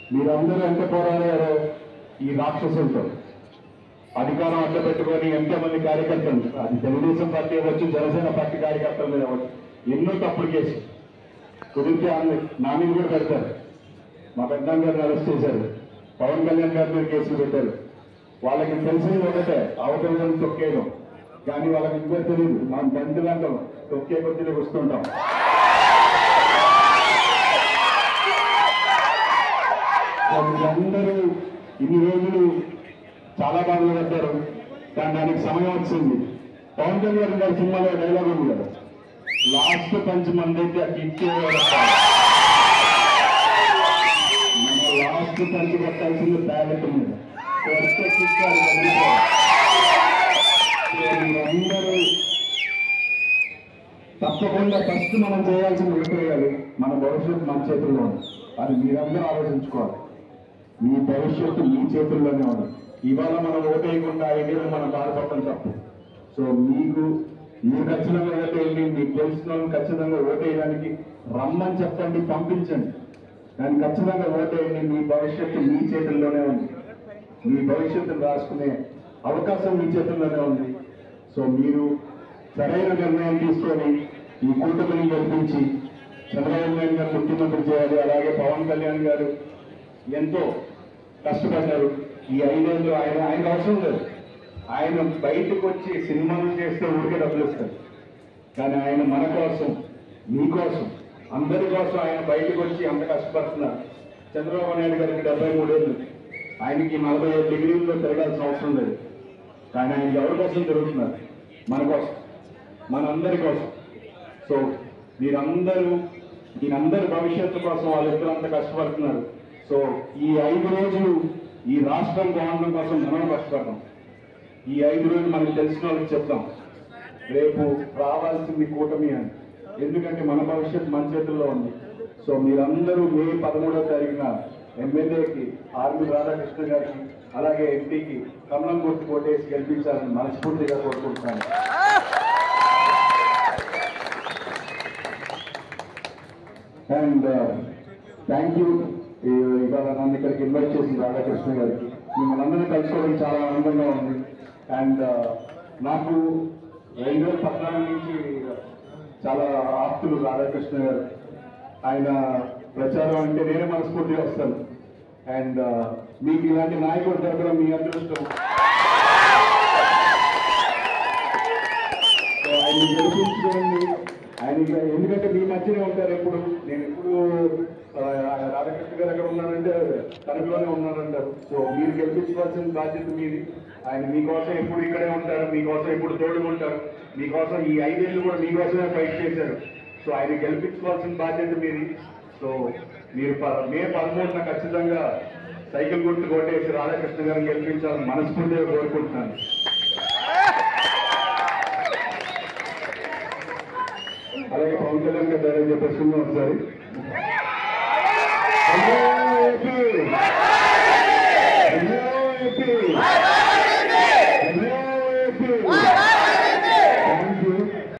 మీరందరూ ఎంత పోరాడారో ఈ రాక్షసులతో అధికారం అడ్డ పెట్టుకొని ఎంతమంది కార్యకర్తలు అది తెలుగుదేశం పార్టీ అవ్వచ్చు జనసేన పార్టీ కార్యకర్తల మీద అవ్వచ్చు ఎన్నో తప్పుడు కేసు కుదిరితే ఆమె నా మీద కూడా పెడతారు మా పెద్దమ్మ గారిని అరెస్ట్ చేశారు పవన్ కళ్యాణ్ గారి మీద కేసులు పెట్టారు వాళ్ళకి తెలిసింది ఒకటే అవతల తొక్కేయడం కానీ వాళ్ళకి ఇంకా తెలియదు మనం బంతులు అంటాం తొక్కే కొద్దిగా వస్తుంటాం సో మీరందరూ ఇన్ని రోజులు చాలా బాధలు పడ్డారు కానీ దానికి సమయం వచ్చింది పవన్ కళ్యాణ్ గారి సినిమాలో డైలాగ్ ఉంది కదా లాస్ట్ పంచ్ మంది అయితే ఆ కిక్కే మన లాస్ట్ పంచ్ కొట్టాల్సింది బ్యాలెట్ మీద కొత్త కిక్ అది వదిలిపోవాలి. సో మీరందరూ తప్పకుండా ఫస్ట్ మనం చేయాల్సిన విషయాలు మన భవిష్యత్తు మన చేతుల్లో ఉంది అది మీరందరూ ఆలోచించుకోవాలి మీ భవిష్యత్తు మీ చేతుల్లోనే ఉంది ఇవాళ మనం ఓటేయకుండా ఐదేళ్ళు మనం బాధపడటం తప్పు సో మీకు మీరు ఖచ్చితంగా ఓటేయండి మీకు తెలిసిన వాళ్ళని ఖచ్చితంగా ఓటేయడానికి రమ్మని చెప్పండి పంపించండి కానీ ఖచ్చితంగా ఓటేయండి మీ భవిష్యత్తు మీ చేతుల్లోనే ఉంది మీ భవిష్యత్తును రాసుకునే అవకాశం మీ చేతుల్లోనే ఉంది సో మీరు సరైన నిర్ణయం తీసుకొని ఈ కూటమిని గెలిపించి చంద్రబాబు నాయుడు గారు ముఖ్యమంత్రి చేయాలి అలాగే పవన్ కళ్యాణ్ గారు ఎంతో కష్టపడ్డారు ఈ ఐదేళ్ళు ఆయన ఆయనకు అవసరం లేదు ఆయన బయటకు వచ్చి సినిమాలు చేస్తే ఊరికే డబ్బులు ఇస్తారు కానీ ఆయన మన కోసం మీకోసం అందరి కోసం ఆయన బయటకు వచ్చి అంత కష్టపడుతున్నారు చంద్రబాబు నాయుడు గారికి డెబ్బై మూడేళ్ళు ఆయనకి నలభై ఐదు డిగ్రీల్లో తిరగాల్సిన అవసరం లేదు కానీ ఆయన ఎవరి కోసం తిరుగుతున్నారు మన కోసం మనందరి కోసం సో మీరందరూ మీరందరి భవిష్యత్తు కోసం వాళ్ళిద్దరూ అంత కష్టపడుతున్నారు సో ఈ ఐదు రోజులు ఈ రాష్ట్రం బాగుండడం కోసం మనం కష్టపడతాం ఈ ఐదు రోజులు మనకు తెలిసిన వాళ్ళకి చెప్తాం రేపు రావాల్సింది కూటమి అని ఎందుకంటే మన భవిష్యత్తు మన చేతుల్లో ఉంది సో మీరందరూ మే పదమూడవ తారీఖున ఎమ్మెల్యేకి ఆర్మీ రాధాకృష్ణ గారికి అలాగే ఎంపీకి కమలం గుర్తు కొట్టేసి గెలిపించాలని మనస్ఫూర్తిగా కోరుకుంటున్నాను అండ్ థ్యాంక్ యూ ఇవాళ నన్ను ఇక్కడికి ఇన్వైట్ చేసిన రాధాకృష్ణ గారికి మిమ్మల్ని అందరినీ కలుసుకోవడం చాలా ఆనందంగా ఉంది అండ్ నాకు రెండు వేల పద్నాలుగు నుంచి చాలా ఆప్తులు రాధాకృష్ణ గారు ఆయన ప్రచారం అంటే నేనే మనస్ఫూర్తిగా వస్తాను అండ్ మీకు ఇలాంటి నాయకుడు దొరకడం మీ అదృష్టం సో ఆయన గెలిపించుకోండి ఆయన ఇక ఎందుకంటే మీ మధ్యనే ఉంటారు ఎప్పుడు నేను ఎప్పుడు ఆ, రాధాకృష్ణ గారు ఎక్కడ ఉన్నానంటే తణుకులోనే ఉన్నానంటారు సో మీరు గెలిపించుకోవాల్సిన బాధ్యత మీది ఆయన మీకోసం ఎప్పుడు ఇక్కడే ఉంటారు మీకోసం ఎప్పుడు తోడుగా ఉంటారు మీకోసం ఈ ఐదేళ్ళు కూడా మీకోసమే ఫైట్ చేశారు సో ఆయన గెలిపించుకోవాల్సిన బాధ్యత మీది సో మీరు ప- మే పదమూడున ఖచ్చితంగా సైకిల్ గుర్తు కొట్టేసి రాధాకృష్ణ గారిని గెలిపించాలని మనస్ఫూర్తిగా కోరుకుంటున్నాను అలాగే పవన్ కళ్యాణ్ గారు ధైర్యం చెప్పేస్తున్నా ఒకసారి